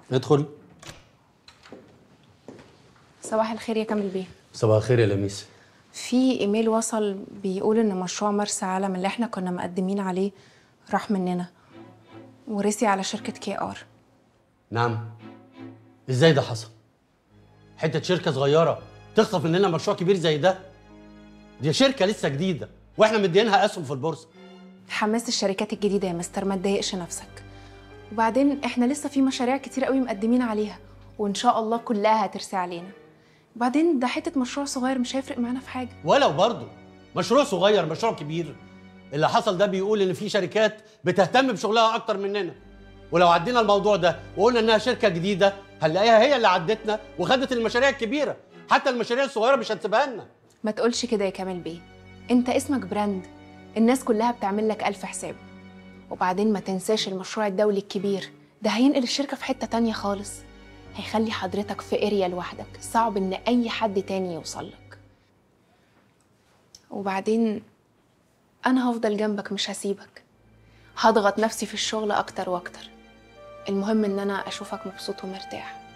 ادخل صباح الخير يا كامل بيه صباح الخير يا لميس في ايميل وصل بيقول ان مشروع مرسى علم اللي احنا كنا مقدمين عليه راح مننا ورسي على شركة كي ار نعم ازاي ده حصل حته شركه صغيره تخطف مننا مشروع كبير زي ده دي شركه لسه جديده واحنا مدينها اسهم في البورصه حماس الشركات الجديدة يا مستر ما تضايقش نفسك وبعدين احنا لسه في مشاريع كتير قوي مقدمين عليها وان شاء الله كلها هترسي علينا وبعدين ده حتة مشروع صغير مش هيفرق معانا في حاجة ولو برضه مشروع صغير مشروع كبير اللي حصل ده بيقول ان في شركات بتهتم بشغلها اكتر مننا ولو عدينا الموضوع ده وقلنا انها شركه جديده هنلاقيها هي اللي عدتنا وخدت المشاريع الكبيره حتى المشاريع الصغيره مش هتسيبها لنا ما تقولش كده يا كامل بيه انت اسمك براند الناس كلها بتعمل لك ألف حساب وبعدين ما تنساش المشروع الدولي الكبير ده هينقل الشركة في حتة تانية خالص هيخلي حضرتك في اريا لوحدك صعب ان اي حد تاني يوصل لك وبعدين انا هفضل جنبك مش هسيبك هضغط نفسي في الشغل اكتر واكتر المهم ان انا اشوفك مبسوط ومرتاح